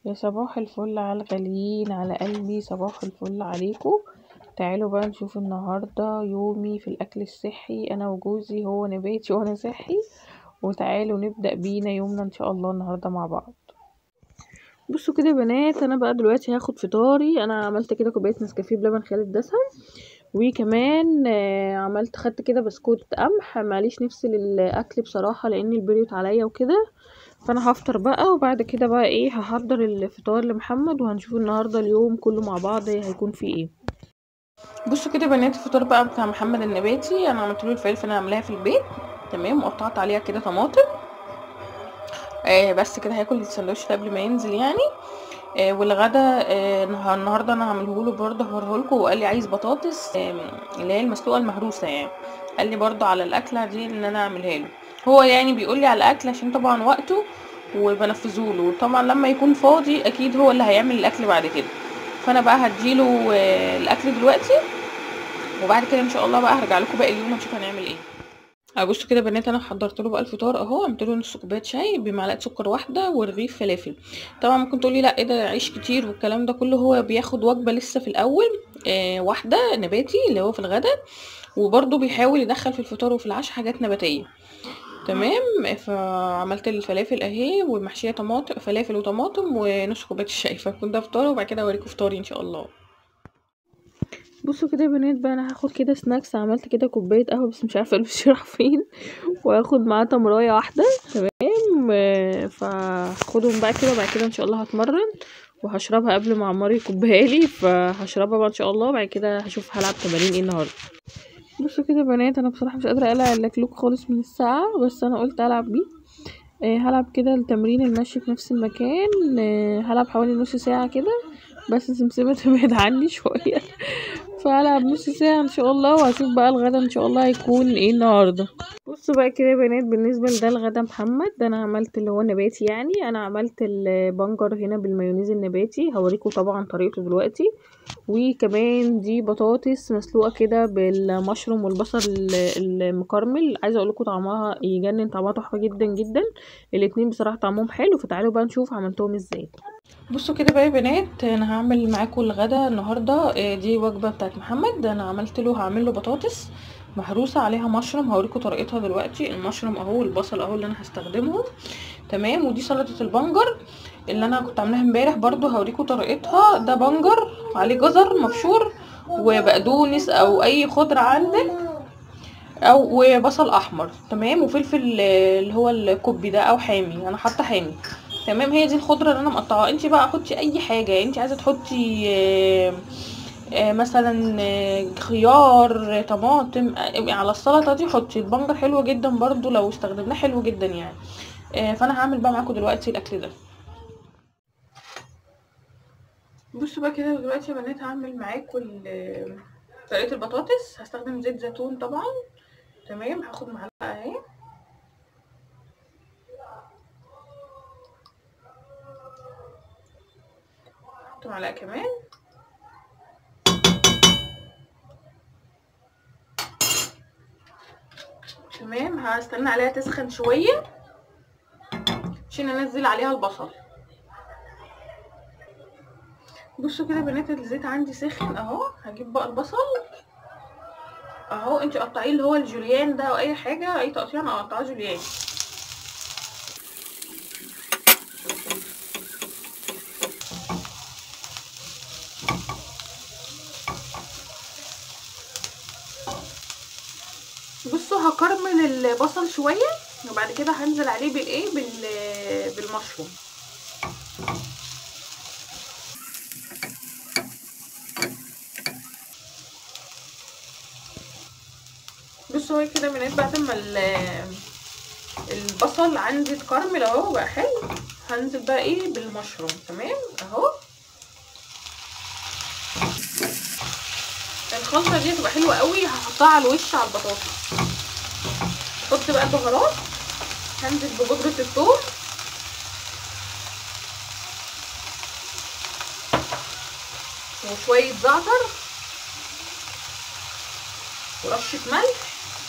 يا صباح الفل على الغاليين على قلبي صباح الفل عليكم تعالوا بقى نشوف النهاردة يومي في الأكل الصحي أنا وجوزي هو نباتي وأنا صحي وتعالوا نبدأ بينا يومنا إن شاء الله النهاردة مع بعض بصوا كده يا بنات أنا بقى دلوقتي هاخد فطاري أنا عملت كده كوباية نسكافيه بلبن خالي الدسم وكمان آه، عملت خدت كده بسكوت قمح معليش نفسي للأكل بصراحة لأن البريوت عليا وكده فانا هفطر بقى وبعد كده بقى ايه هحضر الفطار لمحمد وهنشوف النهارده اليوم كله مع بعض هيكون فيه ايه بصوا كده بنات الفطار بقى بتاع محمد النباتي انا عملت له الفلفل انا عاملاها في البيت تمام وقطعت عليها كده طماطم آه بس كده هاكل السندوتش ده قبل ما ينزل يعني آه والغدا آه النه- النهارده انا هعمله له برضه هوريه لكم وقال لي عايز بطاطس آه اللي هي المسلوقه المهروسه يعني قال لي برضه على الاكله دي ان انا اعملها له هو يعني بيقول لي على الاكل عشان طبعا وقته وبنفذه له طبعا لما يكون فاضي اكيد هو اللي هيعمل الاكل بعد كده فانا بقى هديله آه، الاكل دلوقتي وبعد كده ان شاء الله بقى هرجع لكم باقي اليوم هنشوف هنعمل ايه اه بصوا كده يا بنات انا حضرت له بقى الفطار اهو عملت له نص كوبايه شاي بمعلقه سكر واحده ورغيف فلافل طبعا ممكن تقولي لا ايه ده عيش كتير والكلام ده كله هو بياخد وجبه لسه في الاول آه واحده نباتي اللي هو في الغدا وبرده بيحاول يدخل في الفطار وفي العشاء حاجات نباتيه تمام فعملت الفلافل اهي ومحشيه طماطم فلافل وطماطم ونص كوبايه الشاي فكنت ده فطار وبعد كده اوريكم فطاري ان شاء الله بصوا كده يا بنات بقى انا هاخد كده سناكس عملت كده كوبايه قهوه بس مش عارفه الفلوس راح فين وهاخد معاه تمرايه واحده تمام آه، فهاخدهم بقى كده وبعد كده ان شاء الله هتمرن وهشربها قبل ما عمار يكبها لي فهشربها بقى ان شاء الله وبعد كده هشوف هلعب تمارين ايه النهارده بصوا كده يا بنات انا بصراحه مش قادره اقلع اللكلوك خالص من الساعه بس انا قلت العب بيه آه هلعب كده التمرين المشي في نفس المكان آه هلعب حوالي نص ساعه كده بس سمسمة تبعد عني شويه فهلعب نص ساعه ان شاء الله وهشوف بقى الغدا ان شاء الله هيكون ايه النهارده بصوا بقى كده يا بنات بالنسبه لده الغدا محمد ده انا عملت اللي هو نباتي يعني انا عملت البنجر هنا بالمايونيز النباتي هوريكم طبعا طريقته دلوقتي وكمان دي بطاطس مسلوقه كده بالمشروم والبصل ال- المكرمل عايزه اقول لكم طعمها يجنن طعمها تحفه جدا جدا الاتنين بصراحه طعمهم حلو فتعالوا بقى نشوف عملتهم ازاي بصوا كده بقى يا بنات انا هعمل معاكم الغدا النهارده آه، دي وجبه بتاعت محمد انا عملت له هعمل له بطاطس مهروسه عليها مشروم هوريكم طريقتها دلوقتي المشروم اهو والبصل اهو اللي انا هستخدمهم تمام ودي سلطه البنجر اللي انا كنت عاملاها امبارح برضو هوريكم طريقتها ده بنجر عليه جزر مبشور وبقدونس او اي خضره عندك او وبصل احمر تمام وفلفل آه، اللي هو الكوبي ده او حامي انا حاطه حامي تمام هي دي الخضره اللي انا مقطعاها انت بقى حطي اي حاجه انت عايزه تحطي آه، آه، مثلا آه، خيار آه، طماطم آه، على السلطه دي حطي البنجر حلو جدا برضو لو استخدمناه حلو جدا يعني آه، فانا هعمل بقى معاكم دلوقتي الاكل ده بصوا بقى كده دلوقتي يا بنات هعمل معاكم ال- طريقه البطاطس هستخدم زيت زيتون طبعا تمام هاخد معلقه اهي احط معلقه كمان تمام هستنى عليها تسخن شويه عشان انزل عليها البصل بصوا كده يا بنات الزيت عندي سخن اهو هجيب بقى البصل اهو انت قطعيه اللي هو الجوليان ده او اي حاجه اي تقطيع انا اقطعه جوليان بصوا هكرمل البصل شويه وبعد كده هنزل عليه بالايه بال بالمشروم بصوا هو كده من بعد ما ال- البصل عندي اتكرمل اهو بقى حلو هنزل بقى ايه بالمشروم تمام اهو الخلطه دي هتبقى حلوه قوي هحطها على الوش على البطاطس احط بقى البهارات هنزل ببودره الثوم وشويه زعتر ورشه ملح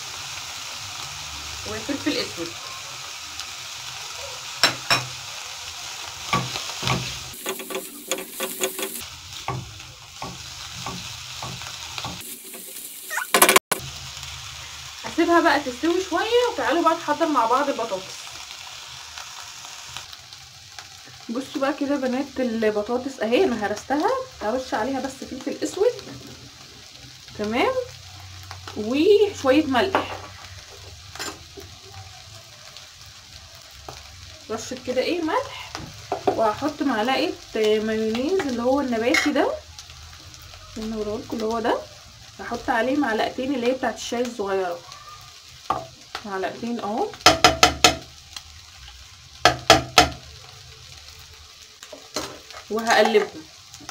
وفلفل اسود هسيبها بقى تستوي شويه وتعالوا بقى نحضر مع بعض البطاطس بصوا بقى كده بنات البطاطس اهي انا هرستها هرش عليها بس فلفل اسود تمام وشويه ملح رشه كده ايه ملح وهحط معلقه مايونيز اللي هو النباتي ده هنا لكم اللي هو ده هحط عليه معلقتين اللي هي بتاعت الشاي الصغيره معلقتين اهو وهقلبهم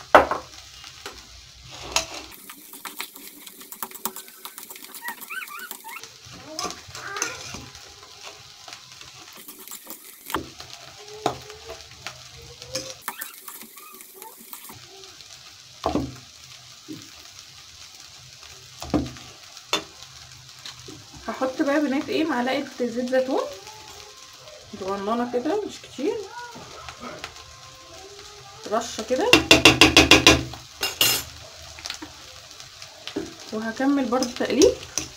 هحط بقى بنات ايه معلقه زيت زيتون صغننه كده مش كتير رشه كده وهكمل برضو تقليب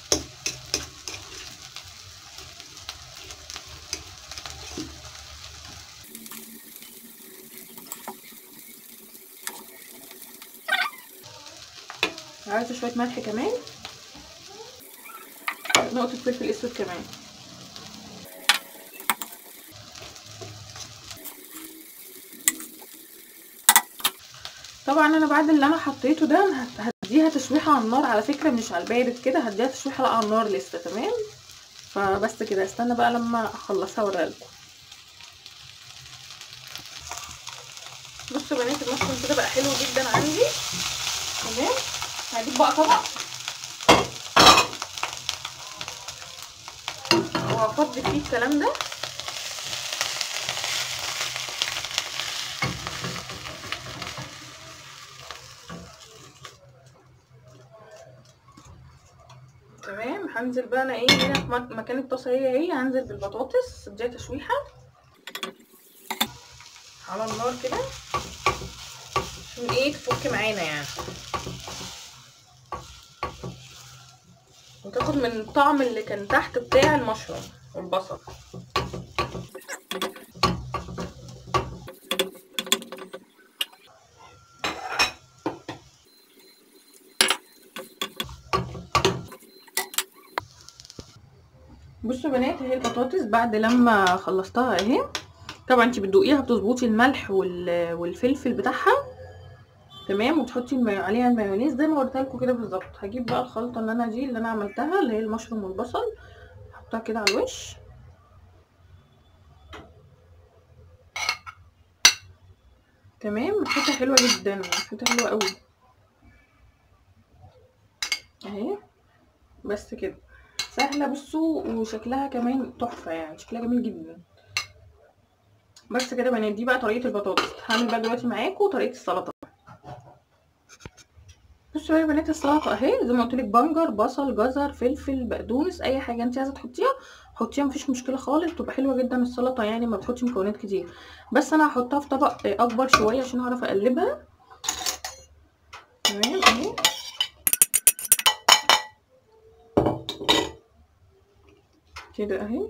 عايزه شويه ملح كمان نقطه فلفل اسود كمان طبعا انا بعد اللي انا حطيته ده هديها تشويحه على النار على فكره مش على البارد كده هديها تشويحه على النار لسه تمام فبس كده استنى بقى لما اخلصها اوريها لكم بصوا بنات المشروم كده بقى حلو جدا عندي تمام هجيب بقى طبق وهفضي فيه الكلام ده تمام هنزل بقى انا ايه هنا في مكان الطاسه هي هي هنزل بالبطاطس اديها تشويحه على النار كده عشان ايه تفك معانا يعني وتاخد من الطعم اللي كان تحت بتاع المشروم والبصل بصوا بنات اهي البطاطس بعد لما خلصتها اهي طبعا انت بتدوقيها بتظبطي الملح والفلفل بتاعها تمام وتحطي المي... عليها المايونيز زي ما قلت لكم كده بالظبط هجيب بقى الخلطه اللي انا دي اللي انا عملتها اللي هي المشروم والبصل احطها كده على الوش تمام ريحتها حلوه جدا ريحتها حلوه قوي اهي بس كده سهله بصوا وشكلها كمان تحفه يعني شكلها جميل جدا بس كده بنات دي بقى طريقه البطاطس هعمل بقى دلوقتي معاكم طريقه السلطه بصوا يا بنات السلطه اهي زي ما قلت لك بنجر بصل جزر فلفل بقدونس اي حاجه انت عايزه تحطيها حطيها مفيش مشكله خالص تبقى حلوه جدا السلطه يعني ما بتحطش مكونات كتير بس انا هحطها في طبق اكبر شويه عشان اعرف اقلبها تمام اهي كده اهي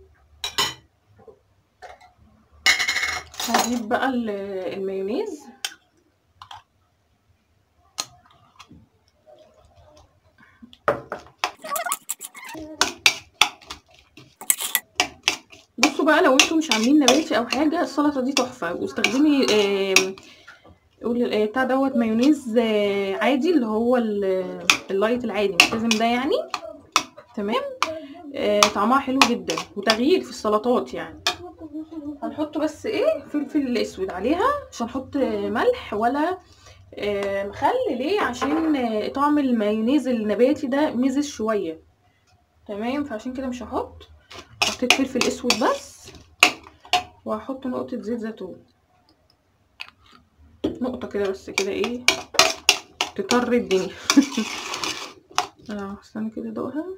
هجيب بقى المايونيز بصوا بقى لو انتوا مش عاملين نباتي او حاجه السلطه دي تحفه واستخدمي قول بتاع دوت مايونيز عادي اللي هو اللايت العادي مش لازم ده يعني تمام آه طعمها حلو جدا وتغيير في السلطات يعني هنحط بس ايه فلفل اسود عليها مش هنحط ملح ولا آه مخل ليه عشان آه طعم المايونيز النباتي ده مزز شويه تمام فعشان كده مش هحط حطيت فلفل اسود بس وهحط نقطه زيت زيتون نقطه كده بس كده ايه تطر الدنيا اه استنى كده ادوقها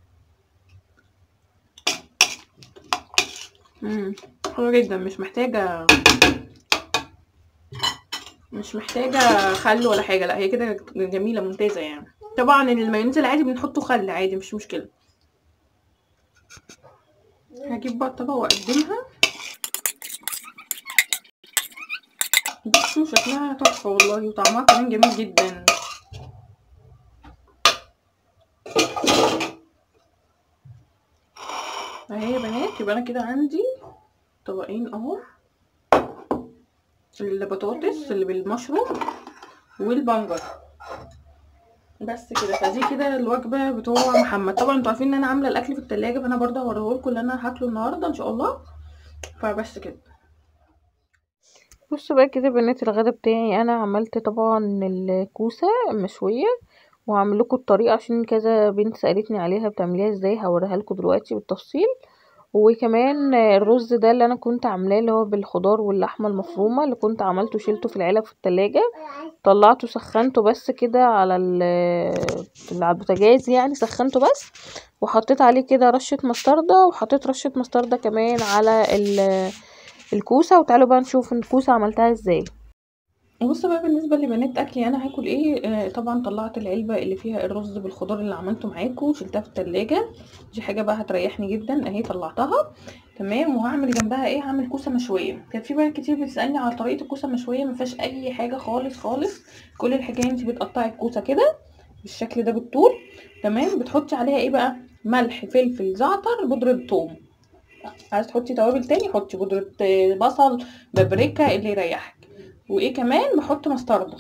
امم حلوه جدا مش محتاجه مش محتاجه خل ولا حاجه لا هي كده جميله ممتازه يعني طبعا المايونيز العادي بنحطه خل عادي مش مشكله هجيب بقى الطبق واقدمها بصوا شكلها تحفه والله وطعمها كمان جميل جدا اهي يا بنات يبقى انا كده عندي طبقين اهو البطاطس اللي بالمشروم والبنجر بس كده فدي كده الوجبه بتوع محمد طبعا انتوا عارفين ان انا عامله الاكل في التلاجة فانا برضه هوريهولكم اللي انا هاكله النهارده ان شاء الله فبس كده بصوا بقى كده بنات الغدا بتاعي انا عملت طبعا الكوسه مشويه وهعمل لكم الطريقه عشان كذا بنت سالتني عليها بتعمليها ازاي هوريها لكم دلوقتي بالتفصيل وكمان الرز ده اللي انا كنت عاملاه اللي هو بالخضار واللحمه المفرومه اللي كنت عملته شيلته في العلب في التلاجة طلعته سخنته بس كده على على البوتاجاز يعني سخنته بس وحطيت عليه كده رشه مستردة وحطيت رشه مستردة كمان على الكوسه وتعالوا بقى نشوف الكوسه عملتها ازاي بص بقى بالنسبه لبنات اكلي انا هاكل ايه آه طبعا طلعت العلبه اللي فيها الرز بالخضار اللي عملته معاكم شلتها في التلاجة دي حاجه بقى هتريحني جدا اهي طلعتها تمام وهعمل جنبها ايه هعمل كوسه مشويه كان في بنات كتير بتسالني على طريقه الكوسه المشويه ما فيهاش اي حاجه خالص خالص كل الحكايه انت بتقطعي الكوسه كده بالشكل ده بالطول تمام بتحطي عليها ايه بقى ملح فلفل زعتر بودره ثوم عايز تحطي توابل تاني حطي بودره بصل بابريكا اللي يريحك وايه كمان بحط مستردة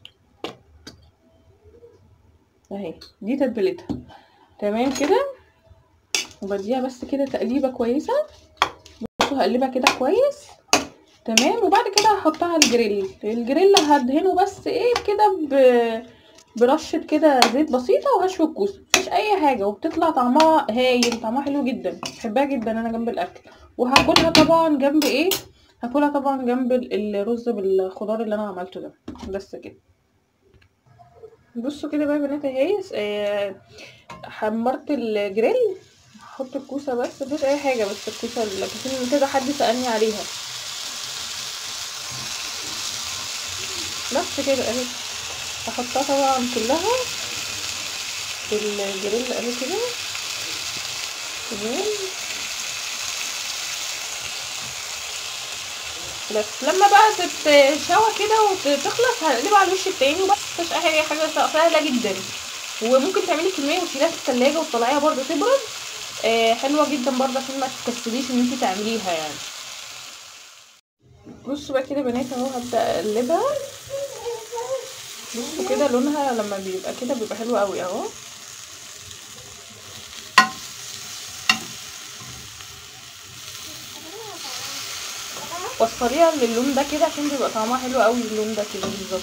اهي دي تتبيلتها تمام كده وبديها بس كده تقليبه كويسه بصوا هقلبها كده كويس تمام وبعد كده هحطها على الجريل الجريل هدهنه بس ايه كده ب... برشه كده زيت بسيطه وهشوي الكوسه مفيش اي حاجه وبتطلع طعمها هايل طعمها حلو جدا بحبها جدا انا جنب الاكل وهاكلها طبعا جنب ايه هاكلها طبعا جنب الرز بالخضار اللي انا عملته ده بس كده بصوا كده بقى يا بنات اهي آه حمرت الجريل هحط الكوسه بس مفيش اي حاجه بس الكوسه لكن كده حد سالني عليها بس كده اهي هحطها طبعا كلها في الجريل اهي كده تمام بس لما بقى تتشوى كده وتخلص هقلبها على الوش التاني وبس مفيش اي حاجه حاجه سهله جدا وممكن تعملي كميه وتشيليها في التلاجة وتطلعيها برضه تبرد آه حلوه جدا برضه عشان ما تكسليش ان انت تعمليها يعني بصوا بقى كده بنات اهو هبدا اقلبها بصوا كده لونها لما بيبقى كده بيبقى حلو قوي اهو وصليها للون ده كده عشان بيبقى طعمها حلو قوي اللون ده كده بالظبط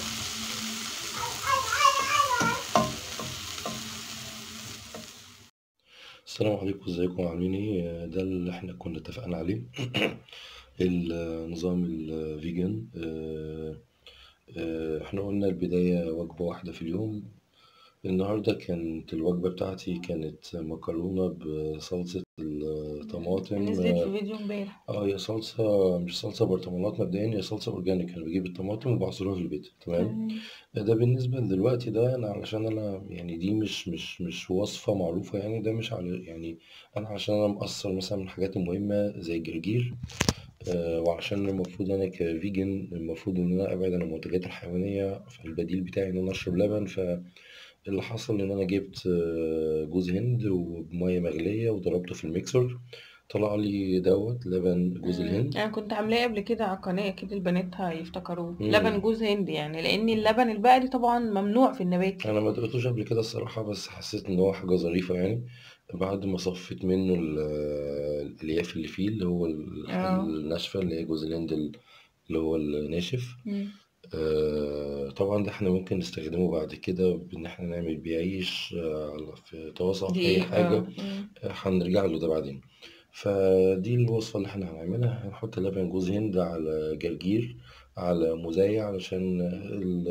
السلام عليكم ازيكم عاملين ايه ده اللي احنا كنا اتفقنا عليه النظام الفيجن اه اه احنا قلنا البداية وجبة واحدة في اليوم النهاردة كانت الوجبة بتاعتي كانت مكرونة بصلصة الطماطم نزلت في فيديو امبارح اه هي صلصة مش صلصة برطمانات مبدئيا هي صلصة أورجانيك أنا بجيب الطماطم وبعصرها في البيت تمام ده بالنسبة دلوقتي ده أنا علشان أنا يعني دي مش مش مش وصفة معروفة يعني ده مش على يعني أنا عشان أنا مقصر مثلا من الحاجات المهمة زي الجرجير آه وعشان المفروض أنا كفيجن المفروض إن أنا أبعد عن المنتجات الحيوانية فالبديل بتاعي إن أنا أشرب لبن ف اللي حصل إن أنا جبت جوز هند وبمية مغلية وضربته في الميكسر طلع لي دوت لبن جوز الهند انا كنت عاملاه قبل كده على القناه اكيد البنات هيفتكروه مم. لبن جوز هند يعني لان اللبن البقري طبعا ممنوع في النبات انا ما دقتوش قبل كده الصراحه بس حسيت ان هو حاجه ظريفه يعني بعد ما صفيت منه ال- الالياف اللي فيه اللي هو الحاجه اه الناشفه اللي هي جوز الهند اللي هو الناشف مم. آه، طبعا ده احنا ممكن نستخدمه بعد كده بان احنا نعمل بيه عيش آه، على- في طاسه او في اي دقيق حاجه اه مم. آه، هنرجع له ده بعدين فدي الوصفة اللي احنا هنعملها هنحط لبن جوز هند على جرجير على موزاية علشان ال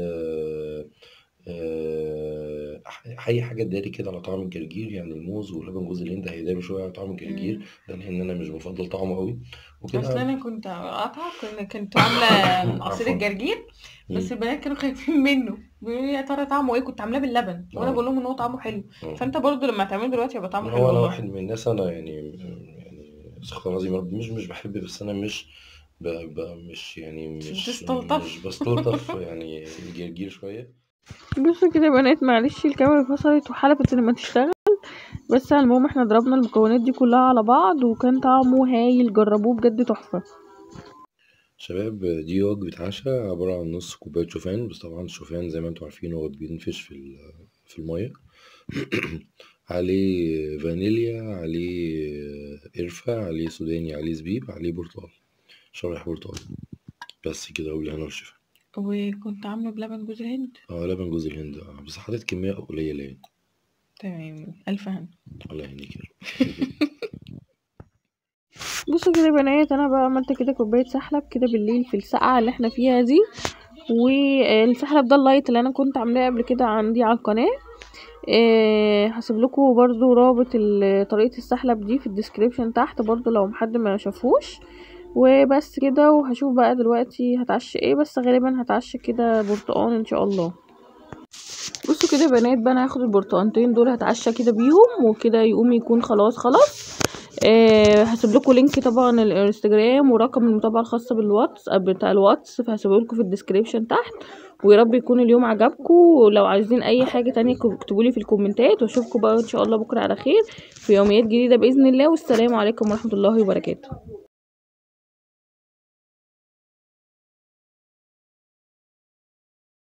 آه، أي حاجة تداري كده على طعم الجرجير يعني الموز ولبن جوز الهند هيداري شوية على طعم الجرجير مم. ده لأن أنا مش بفضل طعمه قوي اصل وكده انا كنت قاطعه كنت كنت عامله عصير عفوا الجرجير بس مم. البنات كانوا خايفين منه بيقولوا لي يا ترى طعمه ايه كنت عاملاه باللبن وانا بقول اه لهم ان هو طعمه حلو اه فانت برضو لما تعمله دلوقتي هيبقى طعمه ما حلو هو أنا والله واحد من الناس أنا يعني يعني استغفر الله العظيم يا رب مش مش باحب بس أنا مش ب ب مش يعني مش مش بتستلطف. مش باستلطف يعني الجرجير شوية بصوا كده يا بنات معلش الكاميرا فصلت وحلفت ان ما تشتغل بس على المهم احنا ضربنا المكونات دي كلها على بعض وكان طعمه هايل جربوه بجد تحفة شباب دي وجبة عشاء عبارة عن نص كوباية شوفان بس طبعا الشوفان زي ما انتوا عارفين هو بينفش في ال- في المية عليه فانيليا عليه قرفة عليه سوداني عليه زبيب عليه برتقال شرايح برتقال بس كده والهنا والشفا وكنت عامله بلبن جوز الهند اه لبن جوز الهند اه بس حاطط كمية قليلة يعني تمام ألف هنا الله يهنيك يا بصوا كده يا بنات انا بقى عملت كده كوبايه سحلب كده بالليل في السقعه اللي احنا فيها دي والسحلب ده اللايت اللي انا كنت عاملاه قبل كده عندي على القناه إيه هسيب لكم برضو رابط ال- طريقه السحلب دي في الديسكريبشن تحت برضو لو حد ما شافوش وبس كده وهشوف بقى دلوقتي هتعشى ايه بس غالبا هتعشى كده برتقان ان شاء الله بصوا كده يا بنات بقى انا هاخد البرتقانتين دول هتعشى كده بيهم وكده يقوم يكون خلاص خلاص آه هسيب لكم لينك طبعا الانستجرام ورقم المتابعه الخاصه بالواتس آه، بتاع الواتس فهسيبه لكم في الديسكريبشن تحت ويا رب يكون اليوم عجبكم ولو عايزين اي حاجه تانية اكتبوا لي في الكومنتات واشوفكم بقى ان شاء الله بكره على خير في يوميات جديده باذن الله والسلام عليكم ورحمه الله وبركاته